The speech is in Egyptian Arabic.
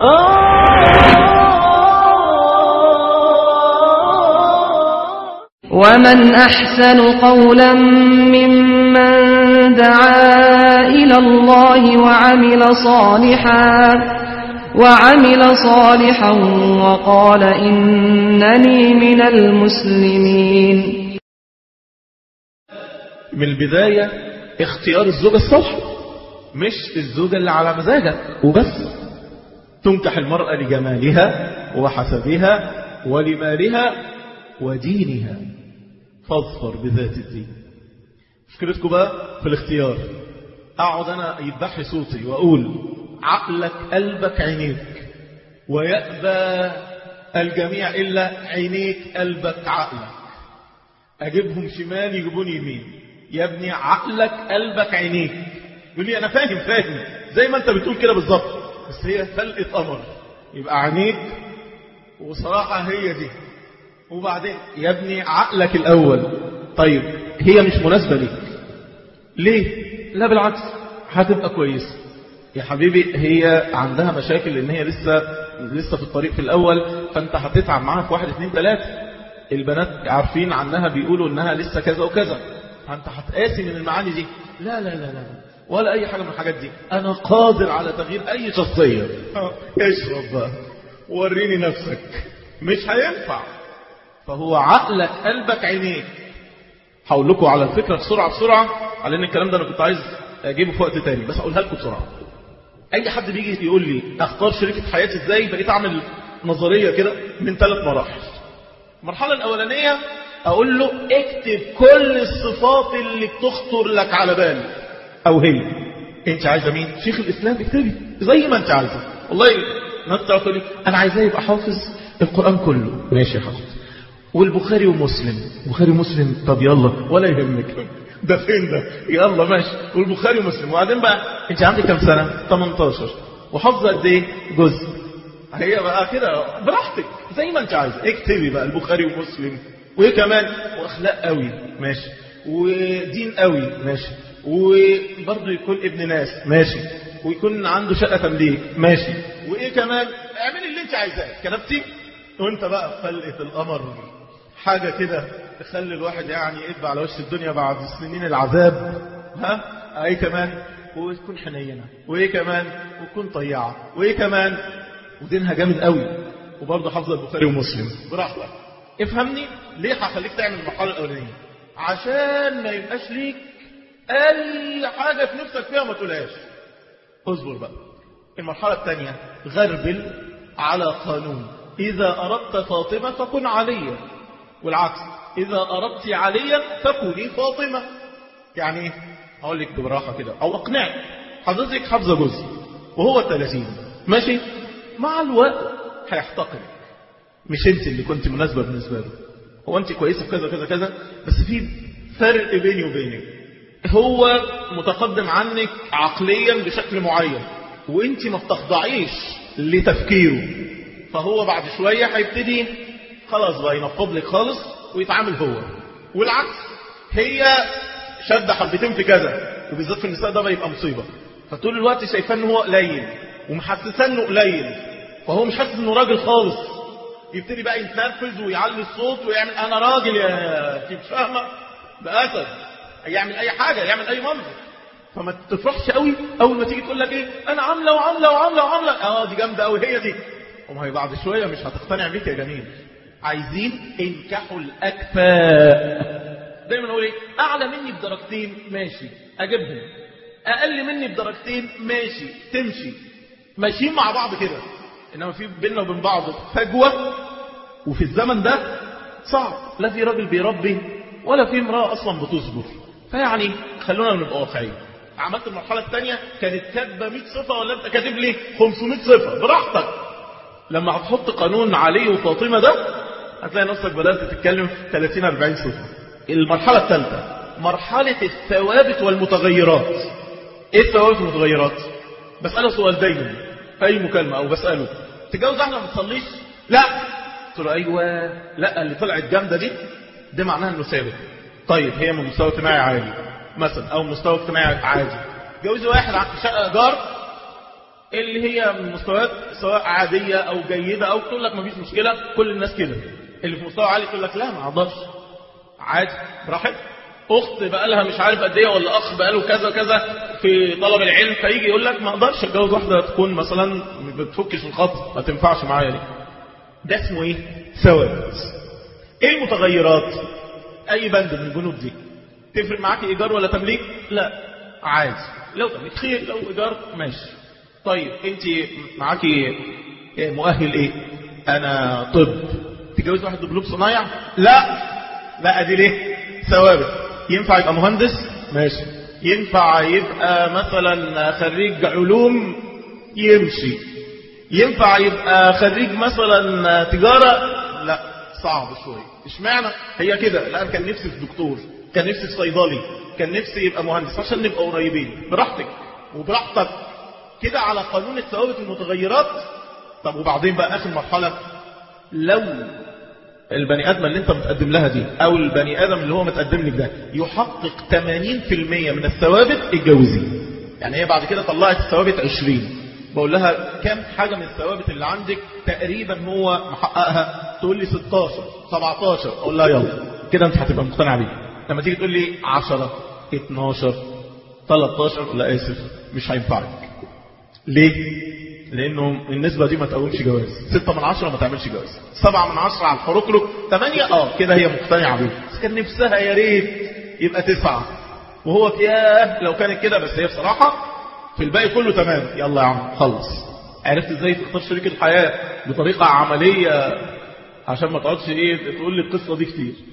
ومن أحسن قولا ممن دعا إلى الله وعمل صالحا وعمل صالحا وقال إنني من المسلمين من البداية اختيار الزوجة الصالحة مش الزوجة اللي على مزاجك وبس تنكح المرأة لجمالها وحسبها ولمالها ودينها فاظفر بذات الدين فكرتكم بقى في الاختيار اقعد انا يذبحي صوتي واقول عقلك قلبك عينيك ويأبى الجميع الا عينيك قلبك عقلك اجيبهم شمال يجيبوني يمين يا ابني عقلك قلبك عينيك يقول لي انا فاهم فاهم زي ما انت بتقول كده بالظبط بس هي فلقة قمر يبقى عينيك وصراحة هي دي وبعدين يا ابني عقلك الأول طيب هي مش مناسبة ليك ليه لا بالعكس هتبقى كويسة يا حبيبي هي عندها مشاكل لان هي لسه لسه في الطريق في الاول فانت هتتعب معاها في واحد اتنين تلاتة البنات عارفين عنها بيقولوا انها لسه كذا وكذا فانت هتقاسي من المعاني دي لا لا لا لا ولا اي حاجة من الحاجات دي انا قادر على تغيير اي شخصية اشرب بقى وريني نفسك مش هينفع فهو عقلك قلبك عينيك هقول لكم على الفكرة بسرعة بسرعة على ان الكلام ده انا كنت عايز اجيبه في وقت تاني بس هقولها لكم بسرعة اي حد بيجي يقول لي اختار شريكة حياتي ازاي بقيت اعمل نظرية كده من ثلاث مراحل المرحلة الاولانية اقول له اكتب كل الصفات اللي بتخطر لك على بالك او هي انت عايزة مين شيخ الاسلام اكتبي زي ما انت عايزة والله ناس تقول لي انا عايزاه يبقى حافظ القرآن كله ماشي يا حافظ والبخاري ومسلم بخاري ومسلم طب يلا ولا يهمك ده فين ده يلا ماشي والبخاري ومسلم وبعدين بقى انت عندك كام سنة 18 وحافظه قد ايه جزء هي بقى كده براحتك زي ما انت عايزه اكتبي بقى البخاري ومسلم وايه كمان واخلاق قوي ماشي ودين قوي ماشي وبرضه يكون ابن ناس ماشي ويكون عنده شقة تمليك ماشي وايه كمان اعملي اللي انت عايزاه كتبتي وانت بقى فلقة القمر حاجة كده تخلي الواحد يعني يقف على وش الدنيا بعد سنين العذاب ها ايه كمان وتكون حنينة وايه كمان وتكون طيعة وايه كمان ودينها جامد قوي وبرضه حافظة البخاري ومسلم براحتك افهمني ليه هخليك تعمل المرحلة الأولانية عشان ما يبقاش ليك أي حاجة في نفسك فيها ما تقولهاش اصبر بقى المرحلة الثانية غربل على قانون إذا أردت فاطمة فكن عليا والعكس إذا أردت عليا فكوني فاطمة يعني ايه أقول لك براحة كده أو أقنعك حضرتك حافظة جزء وهو 30 ماشي مع الوقت هيحتقرك مش انت اللي كنت مناسبة بالنسبة له هو انت كويسة في كذا كذا كذا بس في فرق بيني وبينك هو متقدم عنك عقليا بشكل معين وانت ما بتخضعيش لتفكيره فهو بعد شوية هيبتدي خلاص بقى ينفض لك خالص ويتعامل هو والعكس هي شد حبتين في كذا وبالذات في النساء ده بيبقى مصيبة فطول الوقت شايفاه ان هو قليل ومحسساه انه قليل فهو مش حاسس انه راجل خالص يبتدي بقى يتنرفز ويعلي الصوت ويعمل انا راجل يا انت مش فاهمه ده اسد يعمل اي حاجه يعمل اي منظر فما تفرحش قوي اول ما تيجي تقول لك ايه انا عامله وعامله وعامله وعامله اه دي جامده قوي هي دي وما هي بعد شويه مش هتقتنع بيك يا جميل عايزين انكحوا الاكفاء دايما اقول ايه اعلى مني بدرجتين ماشي اجيبهم اقل مني بدرجتين ماشي تمشي ماشيين مع بعض كده انما في بيننا وبين بعض فجوه وفي الزمن ده صعب لا في راجل بيربي ولا في امراه اصلا بتصبر فيعني خلونا نبقى واقعيين عملت المرحله الثانيه كانت كاتبه 100 صفه ولا انت كاتب لي 500 صفه براحتك لما هتحط قانون علي وفاطمه ده هتلاقي نفسك بدات تتكلم في 30 40 صفه المرحله الثالثه مرحله الثوابت والمتغيرات ايه الثوابت والمتغيرات بساله سؤال دايما في اي مكالمه او بساله تتجوز احنا ما بتصليش لا قلت له ايوه لا اللي طلعت جامده دي ده معناها انه ثابت طيب هي من مستوى اجتماعي عالي مثلا او مستوى اجتماعي عادي جوزي واحد في شقه ايجار اللي هي من مستويات سواء عادية أو جيدة أو تقول لك مفيش مشكلة كل الناس كده اللي في مستوى عالي تقول لك لا ما أقدرش عادي براحتك أخت بقى لها مش عارف قد إيه ولا أخ بقى له كذا كذا في طلب العلم فيجي يقول لك ما أقدرش أتجوز واحدة تكون مثلا ما بتفكش الخط ما تنفعش معايا دي ده اسمه إيه؟ ثوابت إيه المتغيرات؟ أي بند من البنود دي تفرق معاكي إيجار ولا تمليك؟ لا عادي لو تمليك خير لو إيجار ماشي طيب انت معاكي مؤهل ايه انا طب تتجوز واحد دبلوم صنايع لا لا ادي ليه ثوابت ينفع يبقى مهندس ماشي ينفع يبقى مثلا خريج علوم يمشي ينفع يبقى خريج مثلا تجارة لا صعب شوية اشمعنى هي كده لا كان نفسي في دكتور كان نفسي في صيدلي كان نفسي يبقى مهندس عشان نبقى قريبين براحتك وبراحتك كده على قانون الثوابت المتغيرات طب وبعدين بقى اخر مرحلة لو البني ادم اللي انت متقدم لها دي او البني ادم اللي هو متقدم لك ده يحقق 80% من الثوابت اتجوزيه يعني هي بعد كده طلعت الثوابت 20 بقول لها كم حاجة من الثوابت اللي عندك تقريبا هو محققها تقول لي 16 17 اقول لها يلا كده انت هتبقى مقتنع بيه لما تيجي تقول لي 10 12 13 لا اسف مش هينفعك ليه لانه النسبة دي ما تقومش جواز ستة من عشرة ما تعملش جواز سبعة من عشرة على الحروكلو ثمانية اه كده هي مقتنعة بيه بس كان نفسها يا ريت يبقى تسعة وهو ياه لو كانت كده بس هي بصراحة في الباقي كله تمام يلا يا عم خلص عرفت ازاي تختار شريك الحياة بطريقة عملية عشان ما تقعدش ايه تقول لي القصة دي كتير